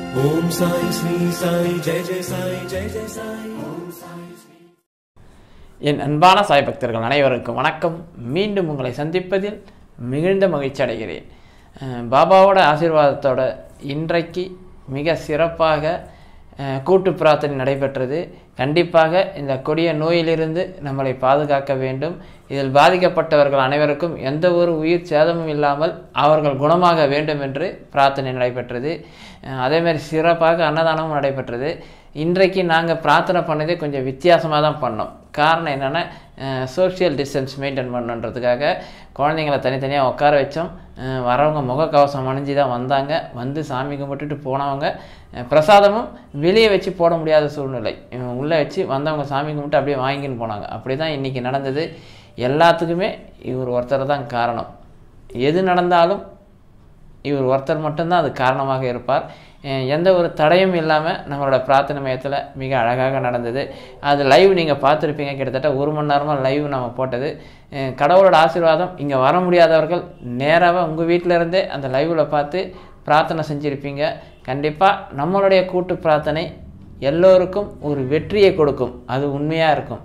ओम साई श्री साई जय जय साई जय जय साई ओम साई श्री என் அன்பான சாய் பக்தர்கள் அனைவருக்கும் வணக்கம் மீண்டும் உங்களை சந்திப்பதில் மிகுந்த மகிழ்ச்சி அடைகிறேன் அஹ் பாபாவோட ஆசீர்வாதத்தோட இன்றைக்கு மிக சிறப்பாக அஹ், கூட்டு பிரார்த்தனை நடைபெற்றது கண்டிப்பாக இந்த கொடிய நோயிலிருந்து நம்மளை பாதுகாக்க வேண்டும் இதில் பாதிக்கப்பட்டவர்கள் அனைவருக்கும் எந்த ஒரு உயிர் சேதமும் இல்லாமல் அவர்கள் குணமாக வேண்டும் என்று பிரார்த்தனை நடைபெற்றது அஹ், அதே மாதிரி சிறப்பாக அன்னதானமும் நடைபெற்றது இன்றைக்கு நாங்கள் பிரார்த்தனை பண்ணதே கொஞ்சம் வித்தியாசமாக தான் பண்ணோம் காரணம் என்னென்னா சோஷியல் டிஸ்டன்ஸ் மெயின்டைன் பண்ணுன்றதுக்காக குழந்தைங்கள தனித்தனியாக உட்கார வச்சோம் அஹ் வரவங்க முகக்கவசம் அணிஞ்சு தான் வந்தாங்க வந்து சாமி கும்பிட்டுட்டு போனவங்க அஹ் பிரசாதமும் வெளியே வச்சு போட முடியாத சூழ்நிலை அஹ் உள்ளே வச்சு வந்தவங்க சாமி கும்பிட்டு அப்படியே வாங்கின்னு போனாங்க அப்படி தான் இன்றைக்கி நடந்தது எல்லாத்துக்குமே இவர் ஒருத்தர் தான் காரணம் எது நடந்தாலும் இவர் ஒருத்தர் மட்டும்தான் அது காரணமாக இருப்பார் அஹ் எந்த ஒரு தடையும் இல்லாமல் நம்மளோட பிரார்த்தனை மையத்தில் மிக அழகாக நடந்தது அது லைவ் நீங்கள் பார்த்துருப்பீங்க கிட்டத்தட்ட ஒரு மணி நேரமாக லைவ் நம்ம போட்டது அஹ் கடவுளோட ஆசீர்வாதம் இங்கே வர முடியாதவர்கள் நேராக உங்கள் வீட்டில் இருந்தே அந்த லைவில் பார்த்து பிரார்த்தனை செஞ்சுருப்பீங்க கண்டிப்பாக நம்மளுடைய கூட்டு பிரார்த்தனை எல்லோருக்கும் ஒரு வெற்றியை கொடுக்கும் அது உண்மையாக இருக்கும்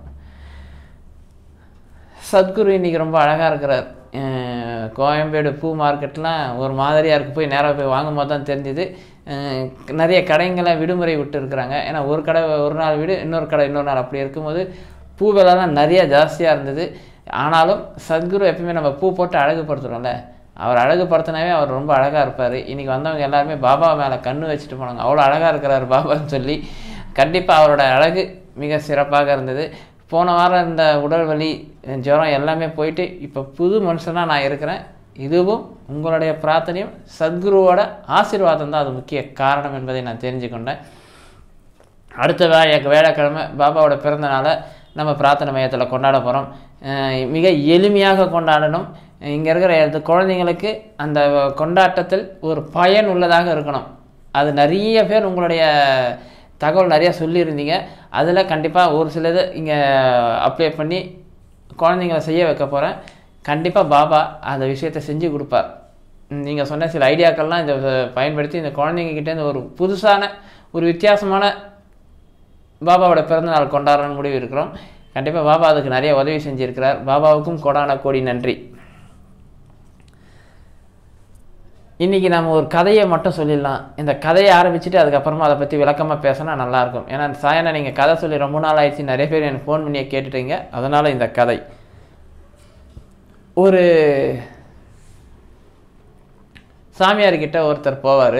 சத்குரு இன்னைக்கு ரொம்ப அழகாக இருக்கிறார் அஹ் கோயம்பேடு பூ மார்க்கெட்லாம் ஒரு மாதிரியாக இருக்குது போய் நேராக போய் வாங்கும் போது தான் தெரிஞ்சுது அஹ் நிறைய கடைங்களை விடுமுறை விட்டு இருக்கிறாங்க ஏன்னா ஒரு கடை ஒரு நாள் வீடு இன்னொரு கடை இன்னொரு நாள் அப்படி இருக்கும்போது பூ விலைலாம் நிறைய ஜாஸ்தியாக இருந்தது ஆனாலும் சத்குரு எப்பயுமே நம்ம பூ போட்டு அழகுபடுத்துகிறோம்ல அவர் அழகுபடுத்தினாவே அவர் ரொம்ப அழகாக இருப்பார் இன்றைக்கி வந்தவங்க எல்லாருமே பாபா மேலே கண்ணு வச்சுட்டு போனாங்க அவ்வளோ அழகாக இருக்கிறார் பாபான்னு சொல்லி கண்டிப்பாக அவரோட அழகு மிக சிறப்பாக இருந்தது போன வாரம் இருந்த உடல் வலி ஜுரம் எல்லாமே போயிட்டு இப்போ புது மனுஷனாக நான் இருக்கிறேன் இதுவும் உங்களுடைய பிரார்த்தனையும் சத்குருவோட ஆசீர்வாதம் தான் அது முக்கிய காரணம் என்பதை நான் தெரிஞ்சுக்கொண்டேன் அடுத்த வே வேலைக்கிழமை பாபாவோட பிறந்த நாளை நம்ம பிரார்த்தனை மையத்தில் கொண்டாட போகிறோம் மிக எளிமையாக கொண்டாடணும் இங்கே இருக்கிற இந்த குழந்தைங்களுக்கு அந்த கொண்டாட்டத்தில் ஒரு பயன் உள்ளதாக இருக்கணும் அது நிறைய பேர் உங்களுடைய தகவல் நிறையா சொல்லியிருந்தீங்க அதில் கண்டிப்பாக ஒரு சிலது இங்கே அப்ளை பண்ணி குழந்தைங்கள செய்ய வைக்க போகிறேன் கண்டிப்பாக பாபா அந்த விஷயத்தை செஞ்சு கொடுப்பார் நீங்கள் சொன்ன சில ஐடியாக்கள்லாம் இதை பயன்படுத்தி இந்த குழந்தைங்கக்கிட்டேருந்து ஒரு புதுசான ஒரு வித்தியாசமான பாபாவோட பிறந்தநாள் கொண்டாடணும்னு முடிவு இருக்கிறோம் கண்டிப்பாக பாபா அதுக்கு நிறைய உதவி செஞ்சுருக்கிறார் பாபாவுக்கும் கோடான கோடி நன்றி இன்றைக்கி நம்ம ஒரு கதையை மட்டும் சொல்லிடலாம் இந்த கதையை ஆரம்பிச்சுட்டு அதுக்கப்புறமா அதை பற்றி விளக்கமாக பேசினா நல்லாயிருக்கும் ஏன்னா சாயனா நீங்கள் கதை சொல்லி ரொம்ப நாள் ஆயிடுச்சு நிறைய பேர் எனக்கு ஃபோன் பண்ணியே கேட்டுட்டீங்க அதனால் இந்த கதை ஒரு சாமியார்கிட்ட ஒருத்தர் போவார்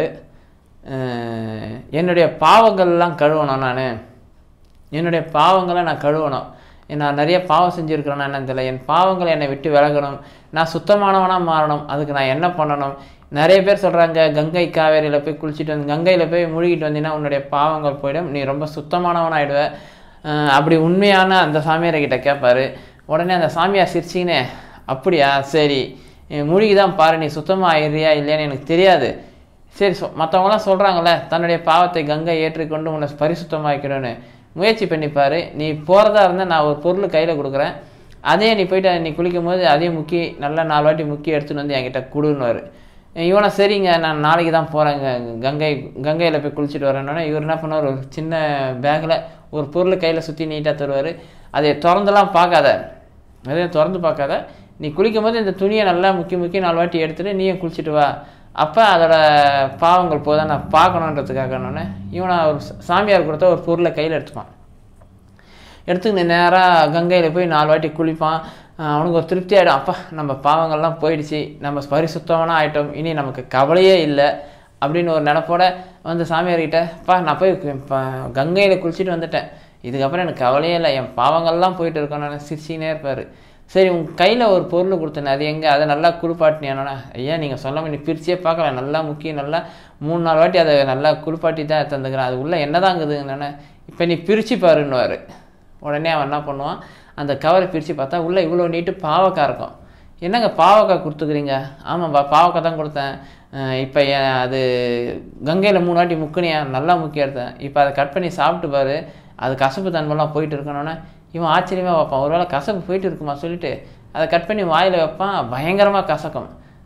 என்னுடைய பாவங்கள்லாம் கழுவணும் நான் என்னுடைய பாவங்களை நான் கழுவணும் நான் நிறைய பாவம் செஞ்சுருக்கிறேன்னா என்னன்னு தெரியல என் பாவங்களை என்னை விட்டு விலகணும் நான் சுத்தமானவனாக மாறணும் அதுக்கு நான் என்ன பண்ணணும் நிறைய பேர் சொல்கிறாங்க கங்கை காவேரியில் போய் குளிச்சுட்டு வந்து கங்கையில் போய் முழுகிட்டு வந்தீங்கன்னா உன்னுடைய பாவங்கள் போயிடும் நீ ரொம்ப சுத்தமானவனாகிடுவ அப்படி உண்மையான அந்த சாமியார்கிட்ட கேட்பாரு உடனே அந்த சாமியார் சிரிச்சிங்கனே அப்படியா சரி மூழ்கி தான் பாரு நீ சுத்தமாக ஆயிடுறியா இல்லையான்னு எனக்கு தெரியாது சரி சொ மற்றவங்களாம் சொல்கிறாங்களே தன்னுடைய பாவத்தை கங்கை ஏற்றிக்கொண்டு உன்னை பரிசுத்தமாக்கணும்னு முயற்சி பண்ணிப்பார் நீ போகிறதா இருந்தால் நான் ஒரு பொருள் கையில் கொடுக்குறேன் அதே நீ போயிட்டு நீ குளிக்கும் போது அதையும் முக்கி நல்லா நாலு வாட்டி முக்கி எடுத்துன்னு வந்து என்கிட்ட கொடுன்னுவார் இவனை சரிங்க நான் நாளைக்கு தான் போகிறேங்க கங்கை கங்கையில் போய் குளிச்சுட்டு வரேன்னொன்னே இவர் என்ன பண்ணுவார் ஒரு சின்ன பேக்கில் ஒரு பொருள் கையில் சுற்றி நீட்டாக தருவார் அதை திறந்துலாம் பார்க்காத எதையும் திறந்து பார்க்காத நீ குளிக்கும் போது இந்த துணியை நல்லா முக்கி முக்கி நாலு வாட்டி எடுத்துகிட்டு நீயும் குளிச்சுட்டு வா அப்போ அதோட பாவங்கள் போதை நான் பார்க்கணுன்றதுக்காக இவனை ஒரு சாமியார் கொடுத்த ஒரு பொருளை கையில் எடுத்துப்பான் எடுத்துக்கிட்டு நேராக கங்கையில் போய் நாலு வாட்டி குளிப்பான் அவனுக்கு ஒரு திருப்தி ஆகிடும் அப்பா நம்ம பாவங்கள்லாம் போயிடுச்சு நம்ம பரிசுத்தமான ஆகிட்டோம் இனி நமக்கு கவலையே இல்லை அப்படின்னு ஒரு நினப்போட வந்து சாமியார்கிட்ட பா நான் போய் கங்கையில் குளிச்சுட்டு வந்துட்டேன் இதுக்கப்புறம் எனக்கு கவலையே இல்லை என் பாவங்கள்லாம் போயிட்டு இருக்கணும்னு சிரிச்சினே இருப்பார் சரி உன் கையில் ஒரு பொருள் கொடுத்தேன் அது எங்கே அதை நல்லா குளிப்பாட்டினியானோண்ணா ஐயா நீங்கள் சொல்லாமல் நீ பிரிச்சே பார்க்கல நல்லா முக்கிய நல்லா மூணு நாலு வாட்டி அதை நல்லா குளிப்பாட்டி தான் தந்துக்கிறேன் அது உள்ளே என்ன தாங்குதுங்கண்ணே இப்போ நீ பிரித்து பாருன்னுவார் உடனே அவன் என்ன பண்ணுவான் அந்த கவரை பிரித்து பார்த்தா உள்ளே இவ்வளோ நீட்டு பாவக்காய் இருக்கும் என்னங்க பாவக்காய் கொடுத்துக்கிறீங்க ஆமாம்பா பாவக்காய் தான் கொடுத்தேன் இப்போ அது கங்கையில் மூணு வாட்டி முக்குனியா நல்லா முக்கி எடுத்தேன் இப்போ அதை கட் பண்ணி சாப்பிட்டு பாரு அது கசப்பு தன்மைலாம் போயிட்டு இருக்கணுன்னே இவன் ஆச்சரியமாக வைப்பான் ஒருவேளை கசப்பு போயிட்டு இருக்குமா சொல்லிட்டு அதை கட் பண்ணி வாயில் வைப்பான் பயங்கரமாக கசக்கும்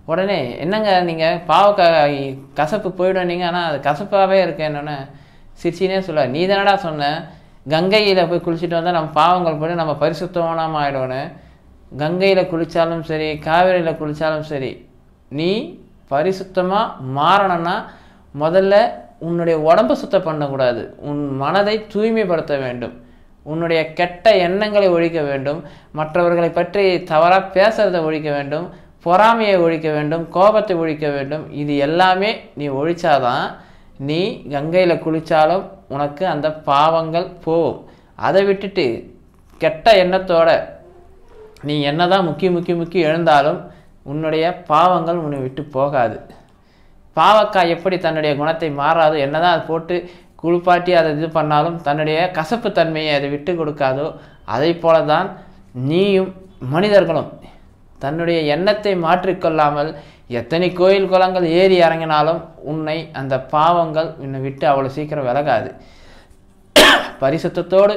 உடனே என்னங்க நீங்கள் பாவக்காய் கசப்பு போயிடும் நீங்கள் ஆனால் அது கசப்பாகவே இருக்கு என்னென்னு சிரிச்சினே சொல்ல நீ தானடா சொன்ன கங்கையில் போய் குளிச்சுட்டு வந்தால் நம்ம பாவங்கள் போய்ட்டு நம்ம பரிசுத்தமானாம ஆகிடும்னு கங்கையில் குளித்தாலும் சரி காவேரியில் குளித்தாலும் சரி நீ பரிசுத்தமாக மாறணும்னா முதல்ல உன்னுடைய உடம்பை சுத்தம் பண்ணக்கூடாது உன் மனதை தூய்மைப்படுத்த வேண்டும் உன்னுடைய கெட்ட எண்ணங்களை ஒழிக்க வேண்டும் மற்றவர்களை பற்றி தவறாக பேசுறதை ஒழிக்க வேண்டும் பொறாமையை ஒழிக்க வேண்டும் கோபத்தை ஒழிக்க வேண்டும் இது எல்லாமே நீ ஒழிச்சாதான் நீ கங்கையில் குளித்தாலும் உனக்கு அந்த பாவங்கள் போகும் அதை விட்டுட்டு கெட்ட எண்ணத்தோட நீ என்னதான் முக்கி முக்கி முக்கி எழுந்தாலும் உன்னுடைய பாவங்கள் உன்னை விட்டு போகாது பாவக்காய் எப்படி தன்னுடைய குணத்தை மாறாது என்னதான் அது போட்டு குளிப்பாட்டி அதை இது பண்ணாலும் தன்னுடைய கசப்பு தன்மையை அதை விட்டு கொடுக்காதோ அதை போல தான் நீயும் மனிதர்களும் தன்னுடைய எண்ணத்தை மாற்றிக்கொள்ளாமல் எத்தனை கோயில் குளங்கள் ஏறி இறங்கினாலும் உன்னை அந்த பாவங்கள் உன்னை விட்டு அவ்வளோ சீக்கிரம் விலகாது பரிசுத்தத்தோடு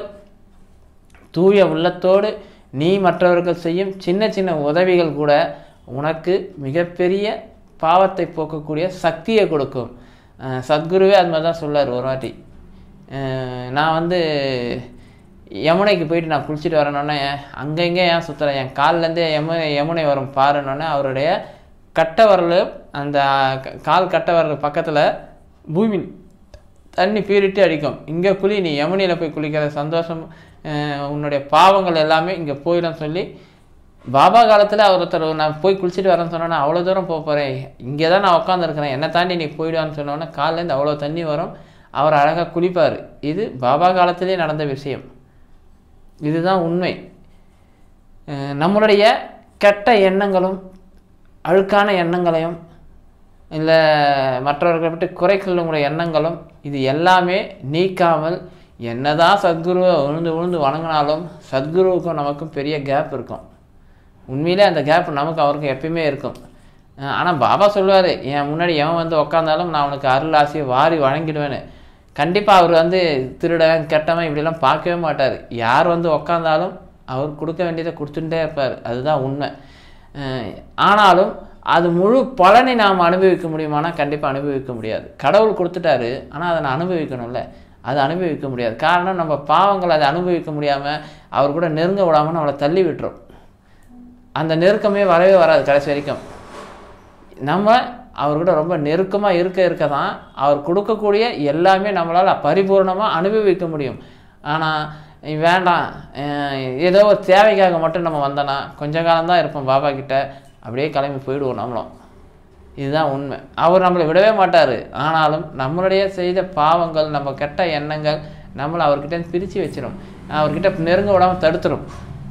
தூய உள்ளத்தோடு நீ மற்றவர்கள் செய்யும் சின்ன சின்ன உதவிகள் கூட உனக்கு மிகப்பெரிய பாவத்தை போக்கக்கூடிய சக்தியை கொடுக்கும் அஹ் சத்குருவே அது மாதிரி தான் சொல்லார் ஒரு வாட்டி அஹ் நான் வந்து யமுனைக்கு போயிட்டு நான் குளிச்சுட்டு வரணுன்னே அங்கே இங்கே ஏன் சுற்றுறேன் என் கால்லேருந்தே யமுனை யமுனை வரும் பாருன்னொன்னே அவருடைய கட்ட வரல் அந்த க- கால் கட்ட வரல் பக்கத்தில் பூமி தண்ணி பீறிட்டு அடிக்கும் இங்கே குளி நீ யமுனையில் போய் குளிக்கிற சந்தோஷம் அஹ் உன்னுடைய பாவங்கள் எல்லாமே இங்கே போயிடும் சொல்லி பாபா காலத்தில் அவர் ஒருத்தர் நான் போய் குளிச்சுட்டு வரேன்னு சொன்னோன்னே அவ்வளோ தூரம் போக போகிறேன் இங்கே தான் நான் உட்காந்துருக்கிறேன் என்னை தாண்டி நீ போயிடுவான்னு சொன்னோன்னே கால்லேருந்து அவ்வளோ தண்ணி வரும் அவர் அழகாக குளிப்பார் இது பாபா காலத்திலே நடந்த விஷயம் இதுதான் உண்மை அஹ் நம்மளுடைய கெட்ட எண்ணங்களும் அழுக்கான எண்ணங்களையும் இல்லை மற்றவர்களை பற்றி குறை சொல்லக்கூடிய எண்ணங்களும் இது எல்லாமே நீக்காமல் என்னதான் சத்குருவை விழுந்து விழுந்து வணங்கினாலும் சத்குருவுக்கும் நமக்கும் பெரிய கேப் இருக்கும் உண்மையிலே அந்த கேப் நமக்கு அவருக்கும் எப்பயுமே இருக்கும் ஆனால் பாபா சொல்லுவார் என் முன்னாடி எவன் வந்து உக்காந்தாலும் நான் அவனுக்கு அருள் ஆசையை வாரி வழங்கிடுவேன்னு கண்டிப்பாக அவர் வந்து திருடன் கெட்டவன் இப்படிலாம் பார்க்கவே மாட்டார் யார் வந்து உக்காந்தாலும் அவர் கொடுக்க வேண்டியதை கொடுத்துட்டே இருப்பார் அதுதான் உண்மை அஹ் ஆனாலும் அது முழு பலனை நாம் அனுபவிக்க முடியுமானா கண்டிப்பாக அனுபவிக்க முடியாது கடவுள் கொடுத்துட்டாரு ஆனால் அதை நான் அனுபவிக்கணும்ல அதை அனுபவிக்க முடியாது காரணம் நம்ம பாவங்கள் அதை அனுபவிக்க முடியாமல் அவர் கூட நெருங்க விடாமல் நம்மளை தள்ளி விட்டுரும் அந்த நெருக்கமே வரவே வராது கடைசி வரைக்கும் நம்ம அவர்கிட்ட ரொம்ப நெருக்கமாக இருக்க இருக்க தான் அவர் கொடுக்கக்கூடிய எல்லாமே நம்மளால் பரிபூர்ணமாக அனுபவிக்க முடியும் ஆனால் வேண்டாம் அஹ் ஏதோ ஒரு தேவைக்காக மட்டும் நம்ம வந்தோன்னா கொஞ்ச காலம்தான் இருப்போம் பாபா கிட்ட அப்படியே கிளம்பி போயிடுவோம் நம்மளும் இதுதான் உண்மை அவர் நம்மளை விடவே மாட்டார் ஆனாலும் நம்மளுடைய செய்த பாவங்கள் நம்ம கெட்ட எண்ணங்கள் நம்மளை அவர்கிட்ட பிரித்து வச்சிடும் அவர்கிட்ட நெருங்க விடாமல் தடுத்துரும்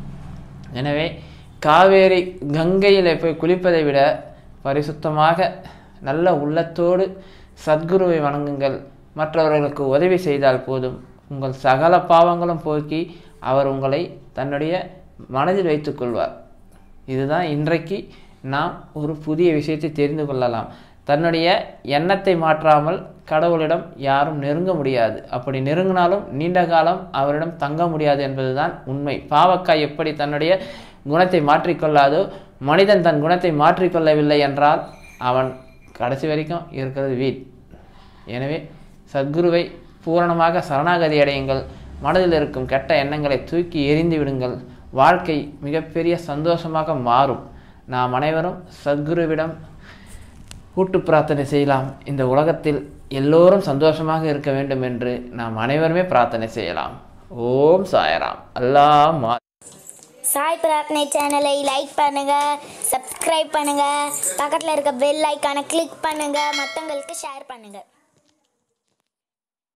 எனவே காவேரி கங்கையில் போய் குளிப்பதை விட பரிசுத்தமாக நல்ல உள்ளத்தோடு சத்குருவை வணங்குங்கள் மற்றவர்களுக்கு உதவி செய்தால் போதும் உங்கள் சகல பாவங்களும் போக்கி அவர் உங்களை தன்னுடைய மனதில் வைத்துக்கொள்வார் இதுதான் இன்றைக்கு நாம் ஒரு புதிய விஷயத்தை தெரிந்து கொள்ளலாம் தன்னுடைய எண்ணத்தை மாற்றாமல் கடவுளிடம் யாரும் நெருங்க முடியாது அப்படி நெருங்கினாலும் நீண்ட காலம் அவரிடம் தங்க முடியாது என்பதுதான் உண்மை பாவக்காய் எப்படி தன்னுடைய குணத்தை மாற்றிக்கொள்ளாதோ மனிதன் தன் குணத்தை மாற்றிக்கொள்ளவில்லை என்றால் அவன் கடைசி வரைக்கும் இருக்கிறது வீண் எனவே சத்குருவை பூரணமாக சரணாகதி அடையுங்கள் மனதில் இருக்கும் கெட்ட எண்ணங்களை தூக்கி எறிந்து விடுங்கள் வாழ்க்கை மிகப்பெரிய சந்தோஷமாக மாறும் நாம் அனைவரும் சத்குருவிடம் கூட்டு பிரார்த்தனை செய்யலாம் இந்த உலகத்தில் எல்லோரும் சந்தோஷமாக இருக்க வேண்டும் என்று நாம் அனைவருமே பிரார்த்தனை செய்யலாம் ஓம் சாயராம் அல்லாஹ் மா சாய் பிரார்த்தனை சேனலை லைக் பண்ணுங்க சப்ஸ்கிரைப் பண்ணுங்க பக்கத்தில் இருக்க பெல் ஐக்கானை கிளிக் பண்ணுங்க மற்றவங்களுக்கு ஷேர் பண்ணுங்க